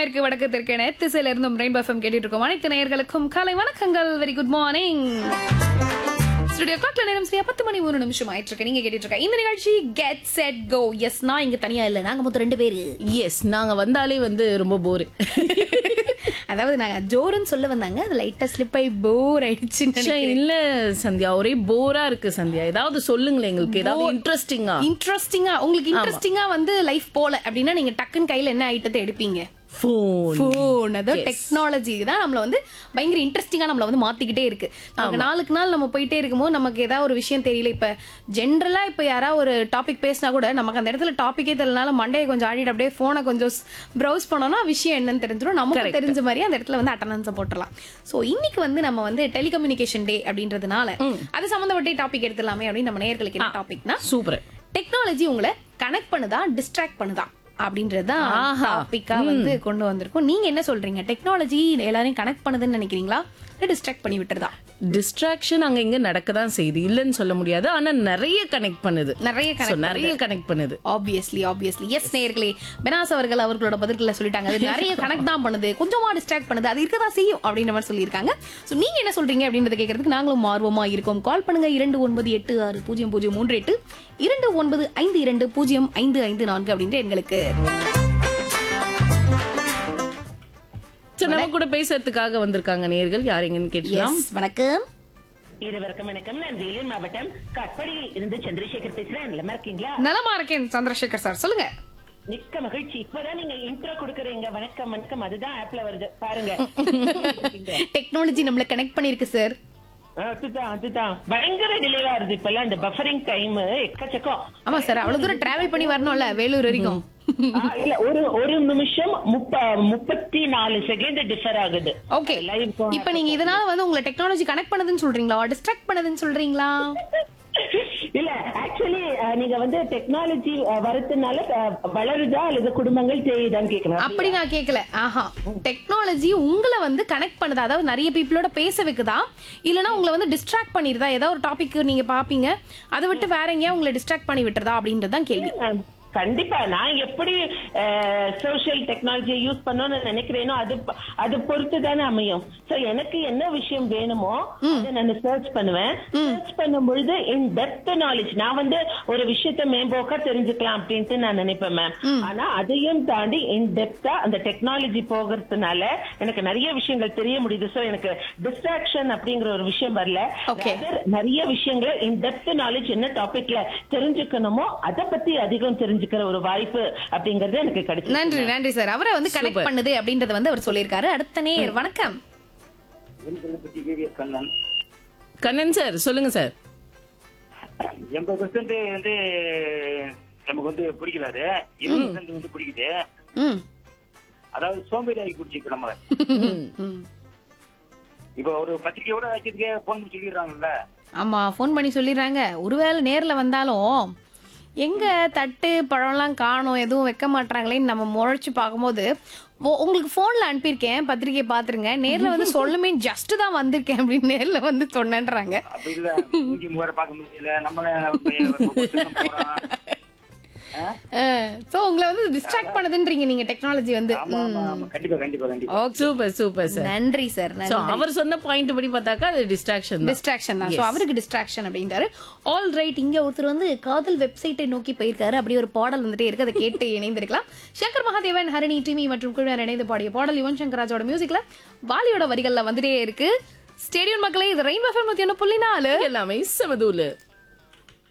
மேற்கு வடக்கு தெற்கென திசையில இருந்தும் ரெயின்போ எஃப்எம் கேட்டுட்டு இருக்கோம் அனைத்து நேயர்களுக்கும் காலை வணக்கங்கள் வெரி குட் மார்னிங் ஸ்டுடியோ கிளாக்ல நேரம் சரியா பத்து மணி ஒரு நிமிஷம் ஆயிட்டு இருக்கு நீங்க கேட்டுட்டு இருக்க இந்த நிகழ்ச்சி கெட் செட் கோ எஸ் நான் இங்க தனியா இல்ல நாங்க மொத்தம் ரெண்டு பேரு எஸ் நாங்க வந்தாலே வந்து ரொம்ப போரு அதாவது நாங்க ஜோருன்னு சொல்ல வந்தாங்க அது லைட்டா ஸ்லிப் ஆகி போர் ஆயிடுச்சு இல்ல சந்தியா ஒரே போரா இருக்கு சந்தியா ஏதாவது சொல்லுங்களேன் எங்களுக்கு ஏதாவது இன்ட்ரெஸ்டிங்கா இன்ட்ரெஸ்டிங்கா உங்களுக்கு இன்ட்ரெஸ்டிங்கா வந்து லைஃப் போல அப்படின்னா நீங்க டக்குன்னு கையில என்ன ஐட்டத்தை எடுப்பீங்க போன் போன் அதாவது டெக்னாலஜி தான் நம்மள வந்து பயங்கர இன்ட்ரெஸ்டிங்கா நம்மள வந்து மாத்திக்கிட்டே இருக்கு நமக்கு நாளுக்கு நாள் நம்ம போயிட்டே இருக்கும்போது நமக்கு ஏதாவது ஒரு விஷயம் தெரியல இப்ப ஜென்ரலா இப்ப யாராவது ஒரு டாபிக் பேசினா கூட நமக்கு அந்த இடத்துல டாபிக்கே தெரியலனால மண்டையை கொஞ்சம் ஆடிட்டு அப்படியே போனை கொஞ்சம் ப்ரௌஸ் பண்ணோம்னா விஷயம் என்னன்னு தெரிஞ்சிடும் நமக்கு தெரிஞ்ச மாதிரி அந்த இடத்துல வந்து அட்டண்டன்ஸ் போட்டுடலாம் சோ இன்னைக்கு வந்து நம்ம வந்து டெலிகம்யூனிகேஷன் டே அப்படின்றதுனால அது சம்பந்தப்பட்ட டாபிக் எடுத்துடலாமே அப்படின்னு நம்ம நேயர்களுக்கு என்ன டாபிக்னா சூப்பர் டெக்னாலஜி உங்களை கனெக்ட் பண்ணுதா டிஸ்ட்ராக்ட் பண்ணுதா அப்படின்றதுதான் ஆஹா. டாபிக்கா வந்து கொண்டு வந்திருக்கோம் நீங்க என்ன சொல்றீங்க டெக்னாலஜி எல்லாரையும் கனெக்ட் பண்ணுதுன்னு நினைக்கிறீங்களா இல்ல டிஸ்ட்ராக்ட் பண்ணி விட்டுறதா டிஸ்ட்ராக்ஷன் அங்க இங்க நடக்க தான் செய்யுது இல்லைன்னு சொல்ல முடியாது ஆனா நிறைய கனெக்ட் பண்ணுது நிறைய So, கனெக்ட் நிறைய கனெக்ட் பண்ணுது ஆப்வியஸ்லி ஆப்வியஸ்லி எஸ் நேயர்களே பெனாஸ் அவர்கள் அவர்களோட பதில்களை சொல்லிட்டாங்க அது நிறைய கனெக்ட் தான் பண்ணுது கொஞ்சமா டிஸ்ட்ராக்ட் பண்ணுது அது இருக்கதான் செய்யும் அப்படின்ற மாதிரி சொல்லியிருக்காங்க சோ நீங்க என்ன சொல்றீங்க அப்படின்றத கேட்கறதுக்கு நாங்களும் ஆர்வமா இருக்கோம் கால் பண்ணுங்க இரண்டு ஒன்பது எட்டு ஆறு பூஜ்ஜியம் பூஜ்ஜியம் மூன்று எட்டு இரண்டு ஒன்பது ஐந்து இரண்டு பூஜ்ஜியம் ஐந்து ஐந்து நான்கு அப்படின்ற எங்களுக்கு So, நம்ம கூட பேசுறதுக்காக வந்திருக்காங்க நேர்கள் யாரெங்கன்னு கேட்கலாம் எஸ் வணக்கம் இருவருக்கும் வணக்கம் நான் வேலூர் மாவட்டம் கட்படியில் இருந்து சந்திரசேகர் பேசுறேன் நல்லா இருக்கீங்களா நலமா இருக்கேன் சந்திரசேகர் சார் சொல்லுங்க மிக்க மகிழ்ச்சி இப்பதான் நீங்க இன்ட்ரோ கொடுக்குறீங்க வணக்கம் வணக்கம் அதுதான் ஆப்ல வருது பாருங்க டெக்னாலஜி நம்மள கனெக்ட் பண்ணிருக்கு சார் அதுதான் அதுதான் பயங்கர டிலேவா வருது இப்பெல்லாம் இந்த பஃபரிங் டைம் எக்கச்சக்கம் ஆமா சார் அவ்வளவு தூரம் டிராவல் பண்ணி வரணும்ல வேலூர் வரைக்கும் ஆ, இல்ல ஒரு ஒரு நிமிஷம் முப்ப முப்பத்தி நாலு செகண்ட் டிஃபர் ஆகுது ஓகே Live இப்போ நீங்க இதனால வந்து உங்களை டெக்னாலஜி கனெக்ட் பண்ணுதுன்னு சொல்றீங்களா டிஸ்ட்ராக்ட் பண்ணுதுன்னு சொல்றீங்களா இல்ல ஆக்சுவலி நீங்க வந்து டெக்னாலஜி வரதுனால அஹ், வளருதா அல்லது குடும்பங்கள் தெரியுதான்னு கேட்கணும் அப்படி நான் கேட்கல ஆஹா டெக்னாலஜி உங்களை வந்து கனெக்ட் பண்ணுதா அதாவது நிறைய பீப்புளோட பேச வைக்குதா இல்லனா உங்களை வந்து டிஸ்ட்ராக்ட் பண்ணிருதா ஏதாவது ஒரு டாபிக் நீங்க பாப்பீங்க அதை விட்டு வேற எங்கேயா உங்களை டிஸ்ட்ராக்ட் பண்ணி விட்டுறதா அப்படின்றது தான் கேள்வி அஹ், கண்டிப்பா நான் எப்படி சோஷியல் டெக்னாலஜியை யூஸ் பண்ணணும்னு நினைக்கிறேனோ அது ப- அது பொறுத்து தானே அமையும் சோ எனக்கு என்ன விஷயம் வேணுமோ அதை நான் சர்ச் பண்ணுவேன் சர்ச் பண்ணும் பொழுது இன் டெப்த் நாலேஜ் நான் வந்து ஒரு விஷயத்த மேம்போக்கா தெரிஞ்சுக்கலாம் அப்படின்ட்டு நான் நினைப்பேன் மேம் ஆனா அதையும் தாண்டி இன் டெப்தா அந்த டெக்னாலஜி போகிறதுனால எனக்கு நிறைய விஷயங்கள் தெரிய முடியுது சோ எனக்கு டிஸ்ட்ராக்ஷன் அப்படிங்கிற ஒரு விஷயம் வரல Okay. Rather, நிறைய விஷயங்களை இன் டெப்த் நாலேஜ் என்ன டாபிக்ல தெரிஞ்சுக்கணுமோ அதை பத்தி அதிகம் தெரிஞ்சுக்கிற ஒரு வாய்ப்பு அப்படிங்கறது எனக்கு கிடைச்சது நன்றி நன்றி சார் அவரை வந்து கனெக்ட் பண்ணுது அப்படின்றத வந்து அவர் சொல்லியிருக்காரு அடுத்த நேர் வணக்கம் கண்ணன் கண்ணன் சார் சொல்லுங்க சார் எண்பது பெர்சன்ட் வந்து நமக்கு வந்து பிடிக்கலாது இருபது பெர்சன்ட் வந்து பிடிக்குது ம் அதாவது சோம்பேறி ஆகி குடிச்சு இப்ப நம்ம ம். இப்ப ஒரு பத்திரிக்கையோட வைக்கிறதுக்கே போன் சொல்லிடுறாங்கல்ல ஆமா ஃபோன் பண்ணி சொல்லிடுறாங்க ஒருவேளை நேர்ல வந்தாலும் எங்க தட்டு பழம்லாம் காணோம் எதுவும் வைக்க மாட்டாங்களேன்னு நம்ம முறைச்சு பார்க்கும்போது ஓ, உங்களுக்கு போன்ல அனுப்பியிருக்கேன் பத்திரிக்கை பாத்துருங்க நேர்ல வந்து சொல்லுமே ஜஸ்ட் தான் வந்திருக்கேன் அப்படின்னு நேர்ல வந்து சொன்னேன்றாங்க அப்படி இல்ல மூஞ்சி முகர பார்க்க முடியல நம்மள போறோம் சோ உங்களை வந்து டிஸ்ட்ராக்ட் பண்ணுதுன்றீங்க நீங்க டெக்னாலஜி வந்து ஆமா ஆமா ஆமா கண்டிப்பா கண்டிப்பா கண்டிப்பா ஓகே சூப்பர் சூப்பர் சார் நன்றி சார் சோ அவர் சொன்ன பாயிண்ட் படி பார்த்தாக்கா அது டிஸ்ட்ராக்ஷன் தான் டிஸ்ட்ராக்ஷன் தான் ஸோ அவருக்கு டிஸ்ட்ராக்ஷன் அப்படின்றாரு ஆல் ரைட் இங்க ஒருத்தர் வந்து காதல் வெப்சைட்டை நோக்கி போயிருக்காரு அப்படி ஒரு பாடல் வந்துட்டே இருக்கு அதை கேட்டு இணைந்திருக்கலாம் சங்கர் மகாதேவன் ஹரணி டிமி மற்றும் குழுவினர் இணைந்து பாடிய பாடல் யுவன் சங்கர் ராஜோட மியூசிக்ல வாலியோட வரிகள்ல வந்துட்டே இருக்கு ஸ்டேடியம் மக்களே இது ரெயின் எஃப்எம் நூத்தி ஒன்று புள்ளி நாலு எல்லாமே சமதூலு